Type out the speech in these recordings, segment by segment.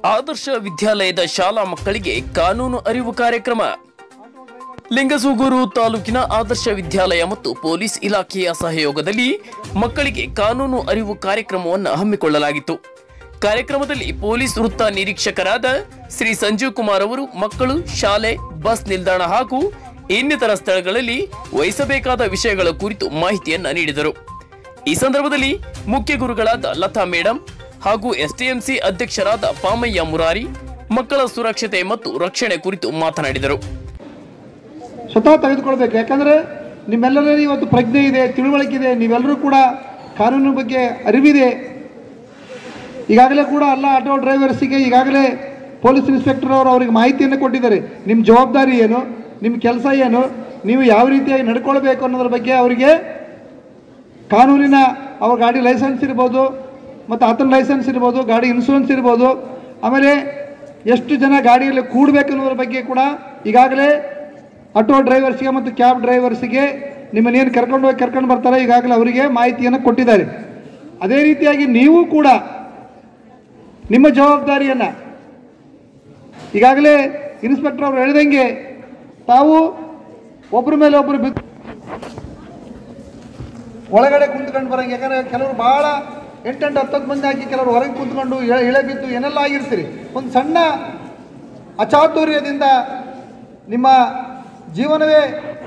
ಆದರ್ಶ ವಿದ್ಯಾಲಯದ ಶಾಲಾ ಮಕ್ಕಳಿಗೆ ಕಾನೂನು ಅರಿವು ಕಾರ್ಯಕ್ರಮ ಲಿಂಗಸೂಗೂರು ತಾಲೂಕಿನ ಆದರ್ಶ ವಿದ್ಯಾಲಯ ಮತ್ತು ಪೊಲೀಸ್ ಇಲಾಖೆಯ ಸಹಯೋಗದಲ್ಲಿ ಮಕ್ಕಳಿಗೆ ಕಾನೂನು ಅರಿವು ಕಾರ್ಯಕ್ರಮವನ್ನು ಹಮ್ಮಿಕೊಳ್ಳಲಾಗಿತ್ತು ಕಾರ್ಯಕ್ರಮದಲ್ಲಿ ಪೊಲೀಸ್ ವೃತ್ತ ನಿರೀಕ್ಷಕರಾದ ಶ್ರೀ ಸಂಜೀವ್ ಕುಮಾರ್ ಅವರು ಮಕ್ಕಳು ಶಾಲೆ ಬಸ್ ನಿಲ್ದಾಣ ಹಾಗೂ ಇನ್ನಿತರ ಸ್ಥಳಗಳಲ್ಲಿ ವಹಿಸಬೇಕಾದ ವಿಷಯಗಳ ಕುರಿತು ಮಾಹಿತಿಯನ್ನ ನೀಡಿದರು ಈ ಸಂದರ್ಭದಲ್ಲಿ ಮುಖ್ಯ ಗುರುಗಳಾದ ಲತಾ ಮೇಡಂ ಹಾಗೂ ಎಸ್ಟಿಎಂಸಿ ಅಧ್ಯಕ್ಷರಾದ ಪಾಮಯ್ಯ ಮುರಾರಿ ಮಕ್ಕಳ ಸುರಕ್ಷತೆ ಮತ್ತು ರಕ್ಷಣೆ ಕುರಿತು ಮಾತನಾಡಿದರು ಸ್ವತಃ ತೆಗೆದುಕೊಳ್ಬೇಕು ಯಾಕಂದರೆ ನಿಮ್ಮೆಲ್ಲರಲ್ಲಿ ಇವತ್ತು ಪ್ರಜ್ಞೆ ಇದೆ ತಿಳುವಳಿಕೆ ಇದೆ ನೀವೆಲ್ಲರೂ ಕೂಡ ಕಾನೂನಿನ ಬಗ್ಗೆ ಅರಿವಿದೆ ಈಗಾಗಲೇ ಕೂಡ ಎಲ್ಲ ಆಟೋ ಡ್ರೈವರ್ಸಿಗೆ ಈಗಾಗಲೇ ಪೊಲೀಸ್ ಇನ್ಸ್ಪೆಕ್ಟರ್ ಅವರು ಅವರಿಗೆ ಮಾಹಿತಿಯನ್ನು ಕೊಟ್ಟಿದ್ದಾರೆ ನಿಮ್ಮ ಜವಾಬ್ದಾರಿ ಏನು ನಿಮ್ಮ ಕೆಲಸ ಏನು ನೀವು ಯಾವ ರೀತಿಯಾಗಿ ನಡ್ಕೊಳ್ಬೇಕು ಅನ್ನೋದ್ರ ಬಗ್ಗೆ ಅವರಿಗೆ ಕಾನೂನಿನ ಅವ್ರ ಗಾಡಿ ಲೈಸೆನ್ಸ್ ಇರ್ಬೋದು ಮತ್ತು ಆತನ ಲೈಸೆನ್ಸ್ ಇರ್ಬೋದು ಗಾಡಿ ಇನ್ಶೂರೆನ್ಸ್ ಇರ್ಬೋದು ಆಮೇಲೆ ಎಷ್ಟು ಜನ ಗಾಡಿಯಲ್ಲಿ ಕೂಡಬೇಕು ಅನ್ನೋದ್ರ ಬಗ್ಗೆ ಕೂಡ ಈಗಾಗಲೇ ಆಟೋ ಡ್ರೈವರ್ಸ್ಗೆ ಮತ್ತು ಕ್ಯಾಬ್ ಡ್ರೈವರ್ಸ್ಗೆ ನಿಮ್ಮನ್ನೇನು ಕರ್ಕೊಂಡು ಹೋಗಿ ಕರ್ಕೊಂಡು ಬರ್ತಾರೆ ಈಗಾಗಲೇ ಅವರಿಗೆ ಮಾಹಿತಿಯನ್ನು ಕೊಟ್ಟಿದ್ದಾರೆ ಅದೇ ರೀತಿಯಾಗಿ ನೀವು ಕೂಡ ನಿಮ್ಮ ಜವಾಬ್ದಾರಿಯನ್ನು ಈಗಾಗಲೇ ಇನ್ಸ್ಪೆಕ್ಟರ್ ಅವರು ಹೇಳಿದಂಗೆ ತಾವು ಒಬ್ಬರ ಮೇಲೆ ಒಬ್ಬರು ಬಿದ್ದು ಒಳಗಡೆ ಕುಂತ್ಕೊಂಡು ಬರಂಗೆ ಯಾಕಂದ್ರೆ ಕೆಲವರು ಭಾಳ ಎಂಟೆಂಟು ಹತ್ತತ್ತು ಮಂದಿ ಹಾಕಿ ಕೆಲವರು ಹೊರಗೆ ಕುಂತ್ಕೊಂಡು ಎಳೆ ಇಳೆ ಬಿದ್ದು ಏನೆಲ್ಲ ಆಗಿರ್ತೀರಿ ಒಂದು ಸಣ್ಣ ಅಚಾತುರ್ಯದಿಂದ ನಿಮ್ಮ ಜೀವನವೇ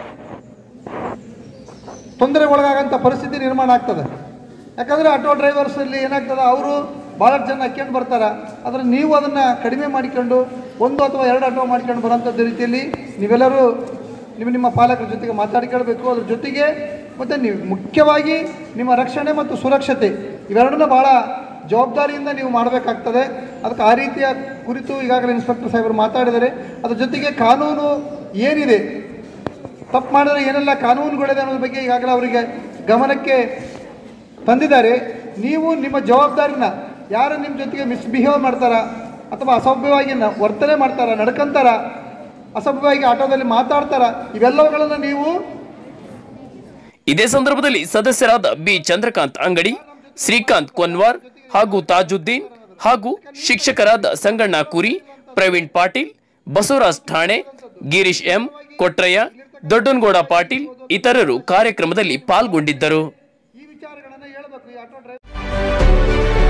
ತೊಂದರೆಗೊಳಗಾಗಂಥ ಪರಿಸ್ಥಿತಿ ನಿರ್ಮಾಣ ಆಗ್ತದೆ ಯಾಕಂದರೆ ಆಟೋ ಡ್ರೈವರ್ಸಲ್ಲಿ ಏನಾಗ್ತದೆ ಅವರು ಭಾಳಷ್ಟು ಜನ ಹಾಕ್ಕೊಂಡು ಬರ್ತಾರೆ ಆದರೆ ನೀವು ಅದನ್ನು ಕಡಿಮೆ ಮಾಡಿಕೊಂಡು ಒಂದು ಅಥವಾ ಎರಡು ಆಟೋ ಮಾಡ್ಕೊಂಡು ಬರೋಂಥದ್ದು ರೀತಿಯಲ್ಲಿ ನೀವೆಲ್ಲರೂ ನಿಮ್ಮ ನಿಮ್ಮ ಪಾಲಕರ ಜೊತೆಗೆ ಮಾತಾಡ್ಕೊಳ್ಬೇಕು ಅದ್ರ ಜೊತೆಗೆ ಮತ್ತು ನೀವು ಮುಖ್ಯವಾಗಿ ನಿಮ್ಮ ರಕ್ಷಣೆ ಮತ್ತು ಸುರಕ್ಷತೆ ಇವೆರಡನ್ನ ಭಾಳ ಜವಾಬ್ದಾರಿಯಿಂದ ನೀವು ಮಾಡಬೇಕಾಗ್ತದೆ ಅದಕ್ಕೆ ಆ ರೀತಿಯ ಕುರಿತು ಈಗಾಗಲೇ ಇನ್ಸ್ಪೆಕ್ಟರ್ ಸಾಹೇಬರು ಮಾತಾಡಿದ್ದಾರೆ ಅದ್ರ ಜೊತೆಗೆ ಕಾನೂನು ಏನಿದೆ ತಪ್ಪು ಮಾಡಿದ್ರೆ ಏನೆಲ್ಲ ಕಾನೂನುಗಳಿದೆ ಅನ್ನೋದ್ರ ಬಗ್ಗೆ ಈಗಾಗಲೇ ಅವರಿಗೆ ಗಮನಕ್ಕೆ ತಂದಿದ್ದಾರೆ ನೀವು ನಿಮ್ಮ ಜವಾಬ್ದಾರಿನ ಯಾರು ನಿಮ್ಮ ಜೊತೆಗೆ ಮಿಸ್ಬಿಹೇವ್ ಮಾಡ್ತಾರ ಅಥವಾ ಅಸಭ್ಯವಾಗಿ ನ- ವರ್ತನೆ ಮಾಡ್ತಾರ ನಡ್ಕೊಂತಾರ ಅಸಭ್ಯವಾಗಿ ಆಟೋದಲ್ಲಿ ಮಾತಾಡ್ತಾರ ಇವೆಲ್ಲವುಗಳನ್ನು ನೀವು ಇದೇ ಸಂದರ್ಭದಲ್ಲಿ ಸದಸ್ಯರಾದ ಬಿ ಚಂದ್ರಕಾಂತ್ ಅಂಗಡಿ ಶ್ರೀಕಾಂತ್ ಕೊನ್ವಾರ್ ಹಾಗೂ ತಾಜುದ್ದೀನ್ ಹಾಗೂ ಶಿಕ್ಷಕರಾದ ಸಂಗಣ್ಣ ಕುರಿ ಪ್ರವೀಣ್ ಪಾಟೀಲ್ ಬಸವರಾಜ್ ಠಾಣೆ ಗಿರೀಶ್ ಎಂ ಕೊಟ್ರಯ್ಯ ದೊಡ್ಡನಗೌಡ ಪಾಟೀಲ್ ಇತರರು ಕಾರ್ಯಕ್ರಮದಲ್ಲಿ ಪಾಲ್ಗೊಂಡಿದ್ದರು ಈ ವಿಚಾರಗಳನ್ನು ಹೇಳಬೇಕು ಈ ಆಟೋ ಡ್ರೈವರ್